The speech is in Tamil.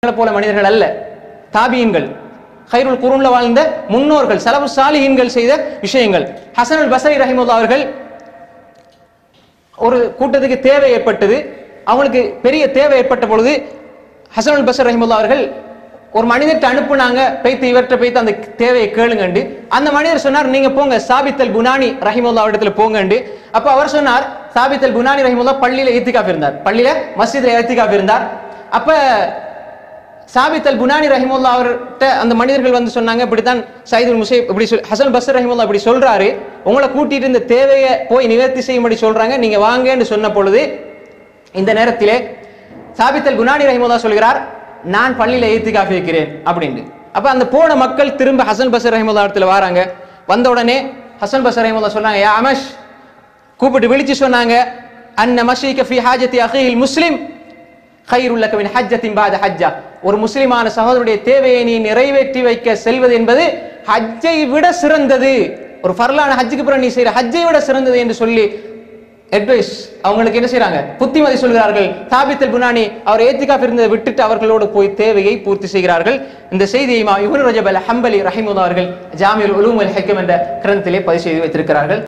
எங்களை போல மனிதர்கள் அல்ல தாபியன்கள் ஹைருல் குருன்ல வாழ்ந்த முன்னோர்கள் சலபு சாலிஹின்கள் செய்த விஷயங்கள் ஹசனுல் பசரி ரஹிமுல்லா அவர்கள் ஒரு கூட்டத்துக்கு தேவை ஏற்பட்டது அவங்களுக்கு பெரிய தேவை ஏற்பட்ட பொழுது ஹசனுல் பசர் ரஹிமுல்லா அவர்கள் ஒரு மனிதர்கிட்ட அனுப்புனாங்க பேய்த்து இவர்கிட்ட பேய்த்து அந்த தேவையை கேளுங்கண்டு அந்த மனிதர் சொன்னார் நீங்க போங்க சாபித்தல் குனானி ரஹிமுல்லா இடத்துல போங்கண்டு அப்ப அவர் சொன்னார் சாபித்தல் குனானி ரஹிமுல்லா பள்ளியில ஏத்திகாப் இருந்தார் பள்ளியில மஸ்ஜித்ல ஏத்திகாப் இருந்தார் அப்ப சாபித் அல் புனானி ரஹிமுல்லா அவர்கிட்ட அந்த மனிதர்கள் வந்து சொன்னாங்க இப்படித்தான் சைதுல் முசை இப்படி சொல் ஹசன் பசர் ரஹிமுல்லா இப்படி சொல்றாரு உங்களை கூட்டிட்டு இந்த தேவையை போய் நிவர்த்தி செய்யும்படி சொல்றாங்க நீங்க வாங்கன்னு சொன்ன பொழுது இந்த நேரத்திலே சாபித் அல் குனானி ரஹிமுல்லா சொல்கிறார் நான் பள்ளியில ஏத்திகாஃப் இருக்கிறேன் அப்படின்னு அப்ப அந்த போன மக்கள் திரும்ப ஹசன் பசர் ரஹிமுல்லா இடத்துல வராங்க வந்த உடனே ஹசன் பசர் ரஹிமுல்லா சொன்னாங்க யா அமஷ் கூப்பிட்டு விழிச்சு சொன்னாங்க அன்ன மஷீக ஃபி ஹாஜத்தி அஹில் முஸ்லிம் ஹைருல்லக மின் ஹஜ்ஜத்தின் பாத ஹஜ்ஜா ஒரு முஸ்லிமான சகோதரருடைய தேவையை நீ நிறைவேற்றி வைக்க செல்வது என்பது ஹஜ்ஜை விட சிறந்தது ஒரு ஃபர்லான ஹஜ்ஜுக்கு பிறகு நீ செய்யற ஹஜ்ஜை விட சிறந்தது என்று சொல்லி அட்வைஸ் அவங்களுக்கு என்ன செய்றாங்க புத்திமதி சொல்கிறார்கள் தாபித்தல் புனானி அவர் ஏத்திகாப் இருந்ததை விட்டுட்டு அவர்களோடு போய் தேவையை பூர்த்தி செய்கிறார்கள் இந்த செய்தியை இமாம் இப்னு ரஜப் அல் ஹம்பலி ரஹிமுல்லா அவர்கள் ஜாமியுல் உலூம் அல் ஹக்கம் என்ற கிரந்தத்திலே பதிவு செய்து வைத்திருக்கிறார்கள்